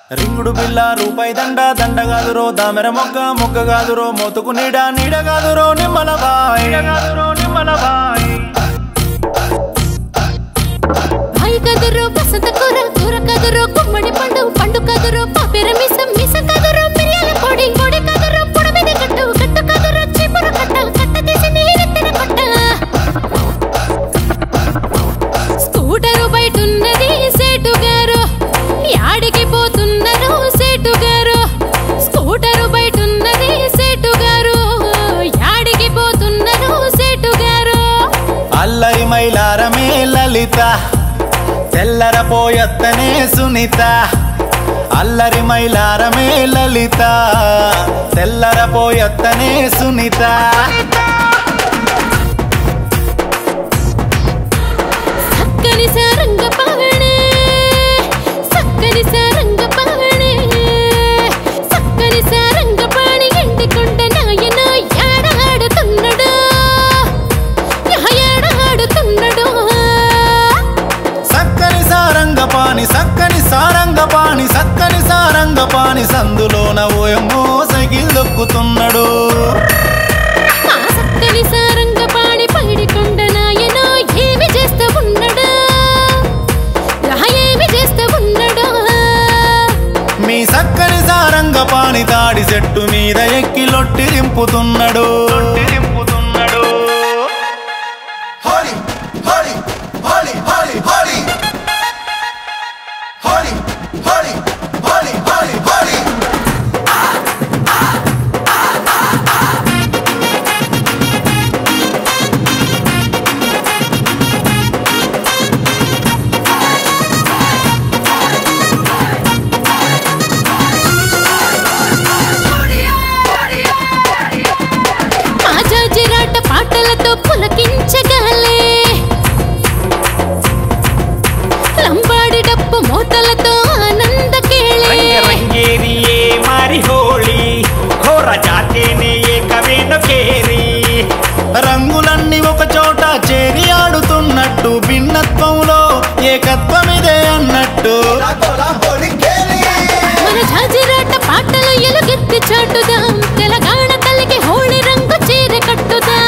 రింగుడు బిల్ల రూపాయి దండ దండ కాదురో దామెర మొగ్గ మొగ్గ కాదురో మోతుకు నీడ నీడ కాదురో నిమ్మల బాయ్ కాదురో నిమ్మల బాయ్ బాయి కదురు వసంత కూర కూర కదురు గుమ్మడి పండు పండు కదురు పాపిర మిసం మిస కదురు మిరియాల పొడి పొడి కదురు పొడి మీద కట్టు కట్టు కదురు చిపురు కట్ట కట్ట తీసి నీరెత్తిన కొట్ట స్కూటరు బయటున్నది సేటు గారు యాడికి పోతున్నారు సేటు గారు స్కూటరు బయటున్నది సేటు గారు యాడికి పోతున్నారు సేటు గారు అల్లరి మైలారమే లలిత తెల్లర పోయత్తనే సునీత అల్లరి మైలారమే లలిత తెల్లర పోయత్తనే సునీత సక్కని సారంగ పవనే సక్కని సారంగ పవనే సక్కని సారంగ పాణి ఎండికొండ నాయన ఏడాడుతున్నాడు ఏడాడుతున్నాడు సక్కని సారంగ పాని సక్కని సారంగ పాని సక్కని సారంగ పాని సందులోన ఓయమ్మో సైకిల్ దొక్కుతున్నాడు ఆ సక్కని సారంగ పాణి పైడికొండ నాయన ఏమి చేస్తూ ఉన్నాడు ఏమి చేస్తూ ఉన్నాడు మీ సక్కని సారంగ పాని తాడి చెట్టు మీద ఎక్కి లొట్టి దింపుతున్నాడు దింపుతున్నాడు Holly, Holly, Holly, Holly, Holly. Holly, Holly, Holly, Holly, Holly. మాజాజిరాట పాటలతో పులకించగలే లంబాడి డప్పు మోతలతో ఆనంద కేళే ರಂಗ ರಂಗೇರಿಯೇ ಮಾರಿ ಹೋಳಿ ಘೋರ ಜಾತೇನೆ ಏಕವೇನು ಕೇರಿ రంగులన్నీ ఒక చోట చేరి ఆడుతున్నట్టు భిన్నత్వంలో ఏకత్వమిదే అన్నట్టు La cola, Holly Kelly. మన జాజిరాట పాటలు ఎలుగెత్తి చాటుదాం తెలంగాణ తల్లికి హోళి రంగు చీర కట్టుదా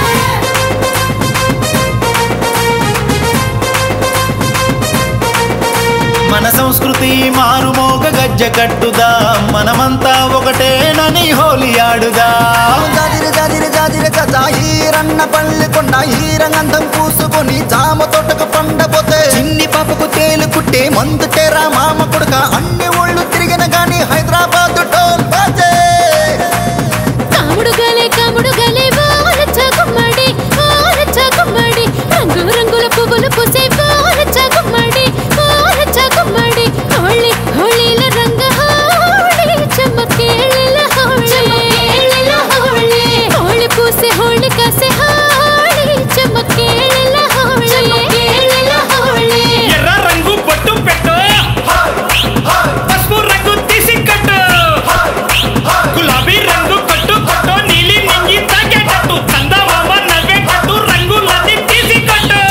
మన సంస్కృతి మారుమోగ గజ్జ కట్టుదా మనమంతా ఒకటేనని హోలీ ఆడుదా జాజిరి జాజిరి జాజిరి కజా ఈరన్న పల్లి కొండ ఈరంగంధం పూసుకొని జామ తోటకు పండపోతే చిన్ని పాపకు తేలు కుట్టే మందు టేరా మామ కొడుక అన్ని ఊళ్ళు తిరిగిన గాని హైదరాబాద్ టోల్ బాజే కాముడు గలే కాముడు గలే వారచ్చ గుమ్మడి వారచ్చ గుమ్మడి రంగు రంగుల పువ్వులు పూసే వారచ్చ గుమ్మడి వారచ్చ గుమ్మడి హోళి హోళీల రంగ హోళి చమకేళల హోళి చమకేళల హోళి హోళి పూసే హోళి కాసే హోళి చమకేళల హోళి చమకేళల హోళి ఎర్ర రంగు బొట్టు పెట్టు పసుపు రంగు తీసి కట్టు గులాబీ రంగు కట్టు కట్టు నీలి నింగి తాగేటట్టు చందమామ నవ్వేటట్టు రంగులన్నీ తీసి కట్టు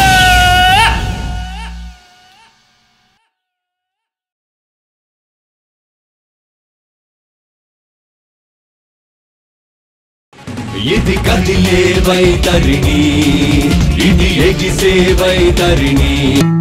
ఇది కదిలే వైతరిణి ఇది ఎగిసే వైతరిణి